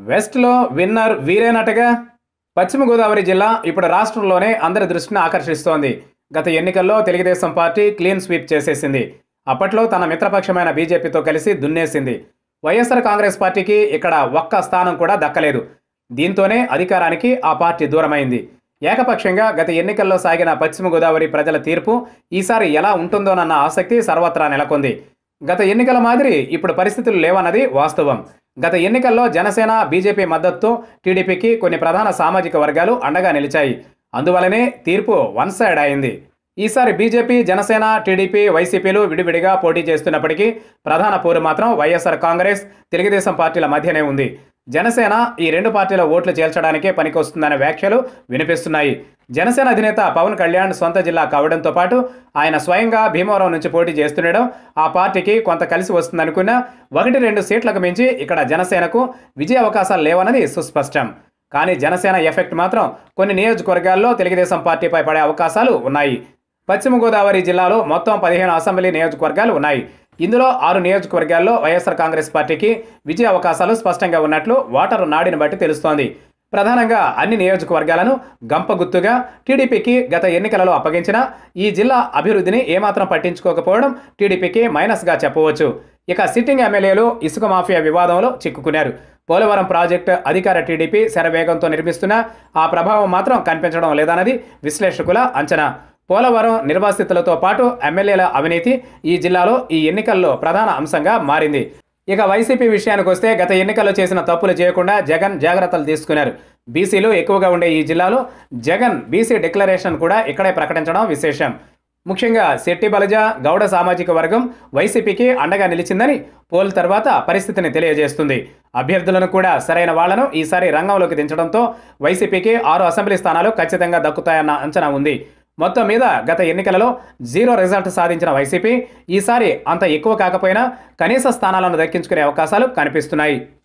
వెస్ట్లో విన్నర్ వీరేనటగా పశ్చిమ గోదావరి జిల్లా ఇప్పుడు రాష్ట్రంలోనే అందరి దృష్టిని ఆకర్షిస్తోంది గత ఎన్నికల్లో తెలుగుదేశం పార్టీ క్లీన్ స్వీప్ చేసేసింది అప్పట్లో తన మిత్రపక్షమైన బీజేపీతో కలిసి దున్నేసింది వైఎస్ఆర్ కాంగ్రెస్ పార్టీకి ఇక్కడ ఒక్క స్థానం కూడా దక్కలేదు దీంతోనే అధికారానికి ఆ పార్టీ దూరమైంది ఏకపక్షంగా గత ఎన్నికల్లో సాగిన పశ్చిమ గోదావరి ప్రజల తీర్పు ఈసారి ఎలా ఉంటుందోనన్న ఆసక్తి సర్వత్రా నెలకొంది గత ఎన్నికల మాదిరి ఇప్పుడు పరిస్థితులు లేవన్నది వాస్తవం గత ఎన్నికల్లో జనసేన బీజేపీ మద్దతుతో టీడీపీకి కొన్ని ప్రధాన సామాజిక వర్గాలు అండగా నిలిచాయి అందువలనే తీర్పు వన్ సైడ్ అయింది ఈసారి బీజేపీ జనసేన టీడీపీ వైసీపీలు విడివిడిగా పోటీ చేస్తున్నప్పటికీ ప్రధాన పోరు మాత్రం వైఎస్ఆర్ కాంగ్రెస్ తెలుగుదేశం పార్టీల మధ్యనే ఉంది జనసేన ఈ రెండు పార్టీల ఓట్లు చేల్చడానికే పనికొస్తుందనే వ్యాఖ్యలు వినిపిస్తున్నాయి జనసేన అధినేత పవన్ కళ్యాణ్ సొంత జిల్లా కావడంతో పాటు ఆయన స్వయంగా భీమవరం నుంచి పోటీ చేస్తుండడం ఆ పార్టీకి కొంత కలిసి వస్తుందనుకున్నా ఒకటి రెండు సీట్లకు మించి ఇక్కడ జనసేనకు విజయ అవకాశాలు లేవన్నది సుస్పష్టం కానీ జనసేన ఎఫెక్ట్ మాత్రం కొన్ని నియోజకవర్గాల్లో తెలుగుదేశం పార్టీపై పడే అవకాశాలు ఉన్నాయి పశ్చిమ గోదావరి జిల్లాలో మొత్తం పదిహేను అసెంబ్లీ నియోజకవర్గాలు ఉన్నాయి ఇందులో ఆరు నియోజకవర్గాల్లో వైఎస్ఆర్ కాంగ్రెస్ పార్టీకి విజయ అవకాశాలు స్పష్టంగా ఉన్నట్లు ఓటరు నాడిని బట్టి తెలుస్తోంది ప్రధానంగా అన్ని నియోజకవర్గాలను గంపగుత్తుగా టీడీపీకి గత ఎన్నికలలో అప్పగించిన ఈ జిల్లా అభివృద్ధిని ఏమాత్రం పట్టించుకోకపోవడం టీడీపీకి మైనస్గా చెప్పవచ్చు ఇక సిట్టింగ్ ఎమ్మెల్యేలు ఇసుక మాఫియా వివాదంలో చిక్కుకున్నారు పోలవరం ప్రాజెక్టు అధికార టీడీపీ శరవేగంతో నిర్మిస్తున్నా ఆ ప్రభావం మాత్రం కనిపించడం లేదన్నది విశ్లేషకుల అంచనా పోలవరం నిర్వాసితులతో పాటు ఎమ్మెల్యేల అవినీతి ఈ జిల్లాలో ఈ ఎన్నికల్లో ప్రధాన అంశంగా మారింది ఇక వైసీపీ విషయానికి వస్తే గత ఎన్నికల్లో చేసిన తప్పులు చేయకుండా జగన్ జాగ్రత్తలు తీసుకున్నారు బీసీలు ఎక్కువగా ఉండే ఈ జిల్లాలో జగన్ బీసీ డిక్లరేషన్ కూడా ఇక్కడే ప్రకటించడం విశేషం ముఖ్యంగా శెట్టి బలజ గౌడ సామాజిక వర్గం వైసీపీకి అండగా నిలిచిందని పోల్ తర్వాత పరిస్థితిని తెలియజేస్తుంది అభ్యర్థులను కూడా సరైన వాళ్లను ఈసారి రంగంలోకి దించడంతో వైసీపీకి ఆరు అసెంబ్లీ స్థానాలు ఖచ్చితంగా దక్కుతాయన్న అంచనా ఉంది మొత్తం మీద గత ఎన్నికలలో జీరో రిజల్ట్ సాధించిన వైసీపీ ఈసారి అంత ఎక్కువ కాకపోయినా కనీస స్థానాలను దక్కించుకునే అవకాశాలు కనిపిస్తున్నాయి